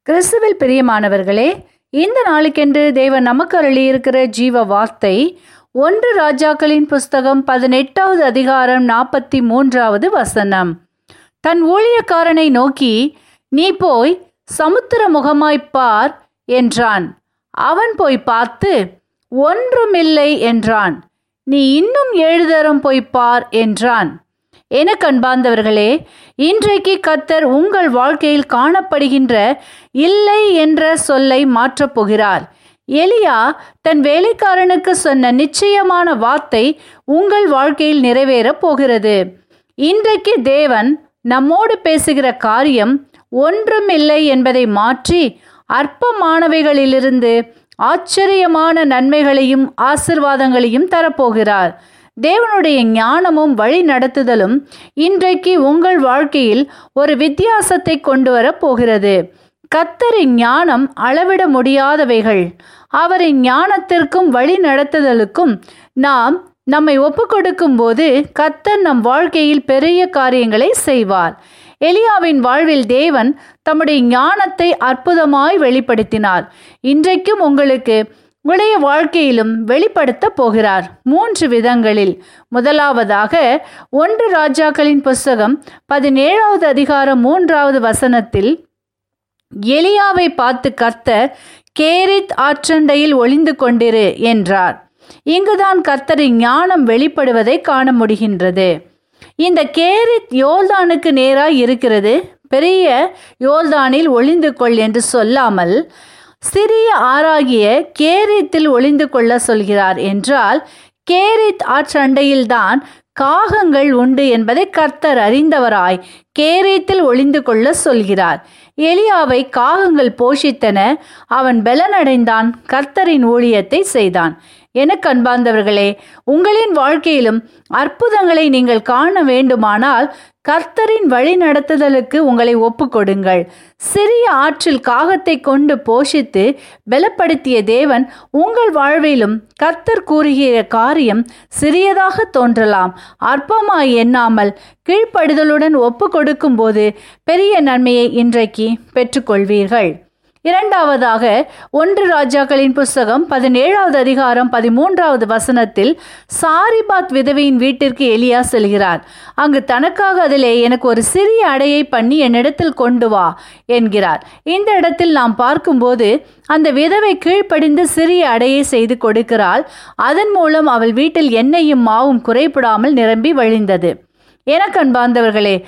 கிறிஸ்துவில் பிரியமானவர்களே இந்த நாளுக்கென்று தேவன் நமக்கு அருளியிருக்கிற ஜீவ வார்த்தை ஒன்று ராஜாக்களின் புஸ்தகம் பதினெட்டாவது அதிகாரம் நாற்பத்தி மூன்றாவது வசனம் தன் ஊழியக்காரனை நோக்கி நீ போய் சமுத்திர முகமாய்ப் பார் என்றான் அவன் போய் பார்த்து ஒன்றுமில்லை என்றான் நீ இன்னும் ஏழு தரம் போய் பார் என்றான் எனக்கு அன்பார்ந்தவர்களே இன்றைக்கு கத்தர் உங்கள் வாழ்க்கையில் காணப்படுகின்ற இல்லை என்ற சொல்லை மாற்றப் போகிறார் எலியா தன் வேலைக்காரனுக்கு சொன்ன நிச்சயமான வார்த்தை உங்கள் வாழ்க்கையில் நிறைவேறப் போகிறது இன்றைக்கு தேவன் நம்மோடு பேசுகிற காரியம் ஒன்றுமில்லை என்பதை மாற்றி அற்பமானவைகளிலிருந்து ஆச்சரியமான நன்மைகளையும் ஆசிர்வாதங்களையும் தரப்போகிறார் தேவனுடைய ஞானமும் வழி நடத்துதலும் இன்றைக்கு உங்கள் வாழ்க்கையில் ஒரு வித்தியாசத்தை கொண்டு வரப் போகிறது கத்தரின் ஞானம் அளவிட முடியாதவைகள் அவரின் ஞானத்திற்கும் வழி நடத்துதலுக்கும் நாம் நம்மை ஒப்பு கொடுக்கும் போது கத்தர் நம் வாழ்க்கையில் பெரிய காரியங்களை செய்வார் எலியாவின் வாழ்வில் தேவன் தம்முடைய ஞானத்தை அற்புதமாய் வெளிப்படுத்தினார் இன்றைக்கும் உங்களுக்கு உடைய வாழ்க்கையிலும் வெளிப்படுத்த போகிறார் மூன்று விதங்களில் முதலாவதாக ஒன்று ராஜாக்களின் புஸ்தகம் பதினேழாவது அதிகாரம் மூன்றாவது வசனத்தில் எலியாவை பார்த்து கர்த்தர் கேரித் ஆற்றண்டையில் ஒளிந்து கொண்டிரு என்றார் இங்குதான் கர்த்தரின் ஞானம் வெளிப்படுவதை காண முடிகின்றது இந்த கேரித் யோல்தானுக்கு நேராய் இருக்கிறது பெரிய யோல்தானில் ஒளிந்து கொள் என்று சொல்லாமல் சிறிய ஆறாகிய கேரித்தில் ஒளிந்து கொள்ள சொல்கிறார் என்றால் கேரித் ஆற்றண்டையில்தான் காகங்கள் உண்டு என்பதை கர்த்தர் அறிந்தவராய் கேரீத்தில் ஒளிந்து கொள்ள சொல்கிறார் எலியாவை காகங்கள் போஷித்தன அவன் பலனடைந்தான் கர்த்தரின் ஊழியத்தை செய்தான் எனக்கு அன்பார்ந்தவர்களே உங்களின் வாழ்க்கையிலும் அற்புதங்களை நீங்கள் காண வேண்டுமானால் கர்த்தரின் வழி நடத்துதலுக்கு உங்களை ஒப்புக்கொடுங்கள் சிறிய ஆற்றில் காகத்தை கொண்டு போஷித்து பலப்படுத்திய தேவன் உங்கள் வாழ்விலும் கர்த்தர் கூறுகிற காரியம் சிறியதாக தோன்றலாம் அற்பமாய் எண்ணாமல் கீழ்ப்படுதலுடன் ஒப்பு கொடுக்கும் போது பெரிய நன்மையை இன்றைக்கு பெற்றுக்கொள்வீர்கள் இரண்டாவதாக ஒன்று ராஜாக்களின் புஸ்தகம் பதினேழாவது அதிகாரம் பதிமூன்றாவது வசனத்தில் சாரிபாத் விதவையின் வீட்டிற்கு எலியா செல்கிறார் அங்கு தனக்காக அதிலே எனக்கு ஒரு சிறிய அடையை பண்ணி என்னிடத்தில் கொண்டு வா என்கிறார் இந்த இடத்தில் நாம் பார்க்கும்போது அந்த விதவை கீழ்ப்படிந்து சிறிய அடையை செய்து கொடுக்கிறாள் அதன் மூலம் அவள் வீட்டில் எண்ணெயும் மாவும் குறைபடாமல் நிரம்பி வழிந்தது எனக்கு அன்பார்ந்தவர்களே